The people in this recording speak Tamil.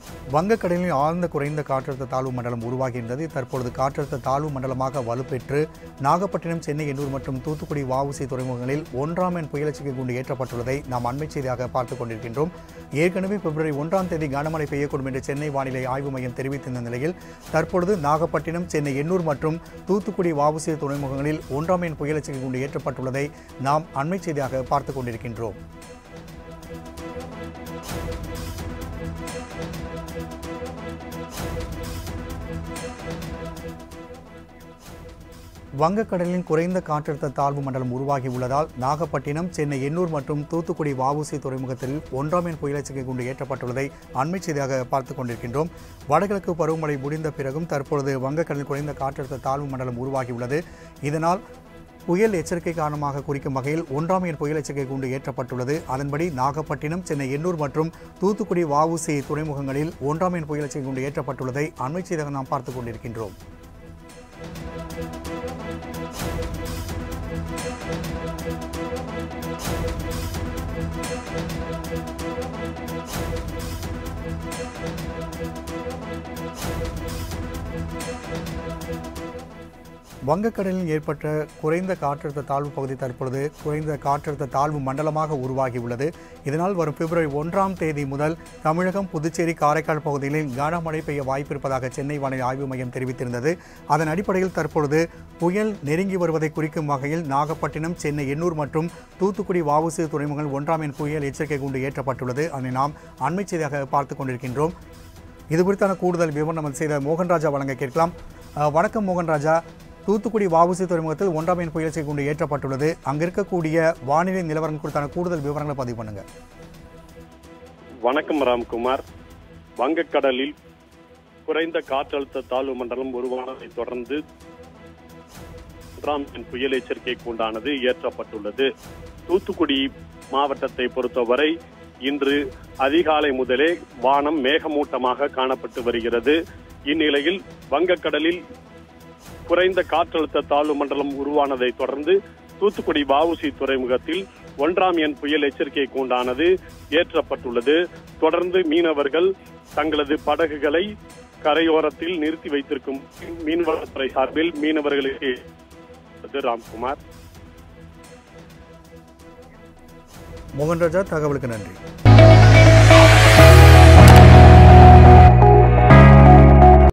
வங்கக்கடலில் ஆழ்ந்த குறைந்த காற்றழுத்த தாழ்வு மண்டலம் உருவாகியிருந்தது தற்பொழுது காற்றழுத்த தாழ்வு மண்டலமாக வலுப்பெற்று நாகப்பட்டினம் சென்னை எண்ணூர் மற்றும் தூத்துக்குடி வஉசி துறைமுகங்களில் ஒன்றாம் எண் புயலச்சிக்கை கூண்டு ஏற்றப்பட்டுள்ளதை நாம் அண்மை செய்தியாக பார்த்துக் கொண்டிருக்கின்றோம் ஏற்கனவே பிப்ரவரி ஒன்றாம் தேதி கனமழை பெய்யக்கூடும் என்று சென்னை வானிலை ஆய்வு மையம் தெரிவித்திருந்த நிலையில் தற்பொழுது நாகப்பட்டினம் சென்னை எண்ணூர் மற்றும் தூத்துக்குடி வஉசி துறைமுகங்களில் ஒன்றாம் எண் புயலச்சிக்கை கூண்டு ஏற்றப்பட்டுள்ளதை நாம் அண்மை செய்தியாக பார்த்துக் கொண்டிருக்கின்றோம் வங்கக்கடலின் குறைந்த காற்றழுத்த தாழ்வு மண்டலம் உருவாகி உள்ளதால் நாகப்பட்டினம் சென்னை எண்ணூர் மற்றும் தூத்துக்குடி வஉசி துறைமுகத்தில் ஒன்றாம் எண் புயலச்சிக்கை கொண்டு ஏற்றப்பட்டுள்ளதை அண்மை செய்தியாக பார்த்துக் கொண்டிருக்கின்றோம் வடகிழக்கு பருவமழை முடிந்த பிறகும் தற்பொழுது வங்கக்கடலில் குறைந்த காற்றழுத்த தாழ்வு மண்டலம் உருவாகியுள்ளது இதனால் புயல் எச்சரிக்கை காரணமாக குறிக்கும் வகையில் ஒன்றாம் எண் புயல் எச்சரிக்கை கூண்டு ஏற்றப்பட்டுள்ளது அதன்படி நாகப்பட்டினம் சென்னை எண்ணூர் மற்றும் தூத்துக்குடி வஉசி துறைமுகங்களில் ஒன்றாம் எண் புயல் எச்சரிக்கை கூண்டு ஏற்றப்பட்டுள்ளதை அண்மை செய்தியாக நாம் பார்த்துக் கொண்டிருக்கின்றோம் வங்கக்கடலில் ஏற்பட்ட குறைந்த காற்றழுத்த தாழ்வு பகுதி தற்பொழுது குறைந்த காற்றழுத்த தாழ்வு மண்டலமாக உருவாகியுள்ளது இதனால் வரும் பிப்ரவரி ஒன்றாம் தேதி முதல் தமிழகம் புதுச்சேரி காரைக்கால் பகுதிகளில் கனமழை பெய்ய வாய்ப்பிருப்பதாக சென்னை வானிலை ஆய்வு மையம் தெரிவித்திருந்தது அதன் அடிப்படையில் தற்பொழுது புயல் நெருங்கி வருவதை குறிக்கும் வகையில் நாகப்பட்டினம் சென்னை எண்ணூர் மற்றும் தூத்துக்குடி வஉசி துறைமுகங்கள் ஒன்றாம் எண் புயல் எச்சரிக்கை கூண்டு ஏற்றப்பட்டுள்ளது அதனை நாம் அண்மை செய்தியாக பார்த்துக் கொண்டிருக்கின்றோம் இது குறித்தான கூடுதல் விவரம் நமது செய்த மோகன்ராஜா வழங்க கேட்கலாம் அஹ், வணக்கம் மோகன்ராஜா தூத்துக்குடி வஉசி துறைமுகத்தில் ஒன்றாம் எண் புயல் கொண்டு ஏற்றப்பட்டுள்ளது அங்க இருக்கக்கூடிய வானிலை நிலவரம் குறித்தான கூடுதல் விவரங்களை பதிவு பண்ணுங்க வணக்கம் ராம்குமார் வங்கக்கடலில் குறைந்த காற்றழுத்த தாழ்வு மண்டலம் உருவானதை தொடர்ந்து மூன்றாம் எண் புயல் எச்சரிக்கை கூண்டானது ஏற்றப்பட்டுள்ளது தூத்துக்குடி மாவட்டத்தை பொறுத்தவரை இன்று அதிகாலை முதலே வானம் மேகமூட்டமாக காணப்பட்டு வருகிறது இந்நிலையில் வங்கக்கடலில் குறைந்த காற்றழுத்த தாழ்வு மண்டலம் உருவானதை தொடர்ந்து தூத்துக்குடி வஉசி துறைமுகத்தில் ஒன்றாம் எண் புயல் எச்சரிக்கை கூண்டானது ஏற்றப்பட்டுள்ளது தொடர்ந்து மீனவர்கள் தங்களது படகுகளை கரையோரத்தில் நிறுத்தி வைத்திருக்கும் மீன்வளத்துறை சார்பில் மீனவர்களுக்கு ராம்குமார் மோகன்ராஜா தகவலுக்கு நன்றி